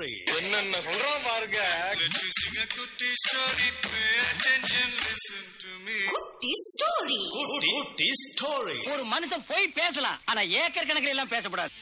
story. என்னென்ன சொல்றான் பாருங்க Let me sing a goody story. Pay attention, listen to me. குட்டி ஸ்டோரி Goody, goody story. ஒரு மனுஷன் போய் பேசலாம் ஆனா ஏக்கர் கணக்கில் எல்லாம் பேசக்கூடாது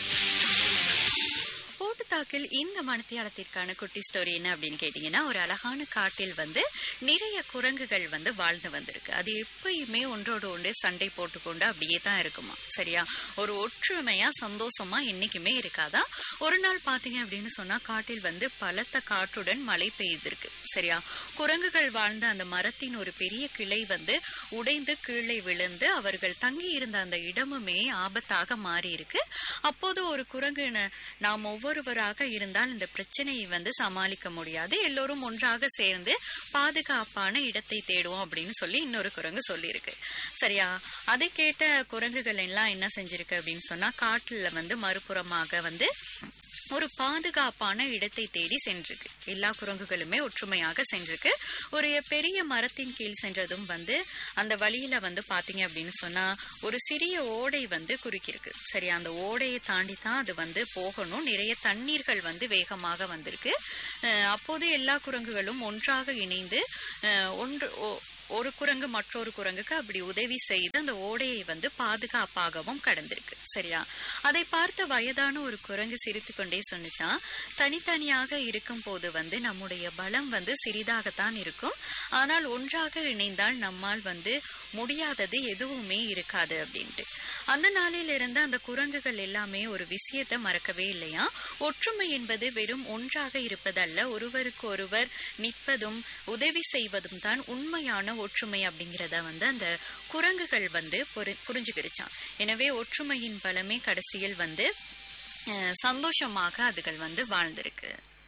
போட்டுத்தாக்கில் இந்த மணித்தியாலத்திற்கான குட்டி ஸ்டோரி என்ன அப்படின்னு கேட்டீங்கன்னா ஒரு அழகான காட்டில் வந்து நிறைய குரங்குகள் வந்து வாழ்ந்து வந்திருக்கு அது எப்பயுமே ஒன்றோடு ஒன்று சண்டை போட்டுக்கொண்டு அப்படியே தான் இருக்குமா சரியா ஒரு ஒற்றுமையா சந்தோஷமா என்னைக்குமே இருக்காதா ஒரு நாள் பாத்தீங்க அப்படின்னு சொன்னா காட்டில் வந்து பலத்த காற்றுடன் மழை பெய்திருக்கு சரியா குரங்குகள் வாழ்ந்த அந்த மரத்தின் ஒரு பெரிய கிளை வந்து உடைந்து கீழே விழுந்து அவர்கள் தங்கி இருந்த அந்த இடமுமே ஆபத்தாக மாறி இருக்கு அப்போது ஒரு குரங்கு ந- நாம் ஒவ்வொருவராக இருந்தால் இந்த பிரச்சனையை வந்து சமாளிக்க முடியாது எல்லோரும் ஒன்றாக சேர்ந்து பாதுகாப்பான இடத்தை தேடுவோம் அப்படின்னு சொல்லி இன்னொரு குரங்கு சொல்லியிருக்கு சரியா அதை கேட்ட குரங்குகள் எல்லாம் என்ன செஞ்சிருக்கு அப்படின்னு சொன்னா காட்டுல வந்து மறுபுறமாக வந்து ஒரு பாதுகாப்பான இடத்தை தேடி சென்றிருக்கு எல்லா குரங்குகளுமே ஒற்றுமையாக சென்றிருக்கு ஒரு பெரிய மரத்தின் கீழ் சென்றதும் வந்து அந்த வழியில வந்து பாத்தீங்க அப்படின்னு சொன்னா ஒரு சிறிய ஓடை வந்து குறுக்கிருக்கு சரி அந்த ஓடையை தாண்டி தான் அது வந்து போகணும் நிறைய தண்ணீர்கள் வந்து வேகமாக வந்திருக்கு அஹ் அப்போது எல்லா குரங்குகளும் ஒன்றாக இணைந்து அஹ் ஒன்று ஒ- ஒரு குரங்கு மற்றொரு குரங்குக்கு அப்படி உதவி செய்து அந்த ஓடையை வந்து பாதுகாப்பாகவும் கடந்திருக்கு சரியா அதை பார்த்த வயதான ஒரு குரங்கு சிரித்து கொண்டே சொன்னுச்சான் தனித்தனியாக இருக்கும் போது வந்து நம்முடைய பலம் வந்து சிறிதாகத்தான் இருக்கும் ஆனால் ஒன்றாக இணைந்தால் நம்மால் வந்து முடியாதது எதுவுமே இருக்காது அப்படின்ட்டு அந்த நாளில் இருந்து அந்த குரங்குகள் எல்லாமே ஒரு விஷயத்தை மறக்கவே இல்லையா ஒற்றுமை என்பது வெறும் ஒன்றாக இருப்பதல்ல ஒருவருக்கு ஒருவர் நிற்பதும் உதவி செய்வதும் தான் உண்மையான ஒற்றுமை அப்படிங்கிறத வந்து அந்த குரங்குகள் வந்து புரி- புரிஞ்சுக்கிருச்சான் எனவே ஒற்றுமையின் பலமே கடைசியில் வந்து அஹ், சந்தோஷமாக அதுகள் வந்து வாழ்ந்திருக்கு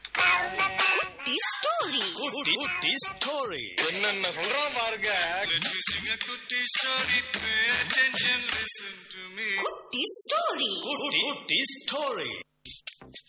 ஸ்டோரி Goody, goody story. என்னென்ன சொல்றான் பாருங்க Let me sing a goody story. Pay attention, listen to me. Story Goody, goody story.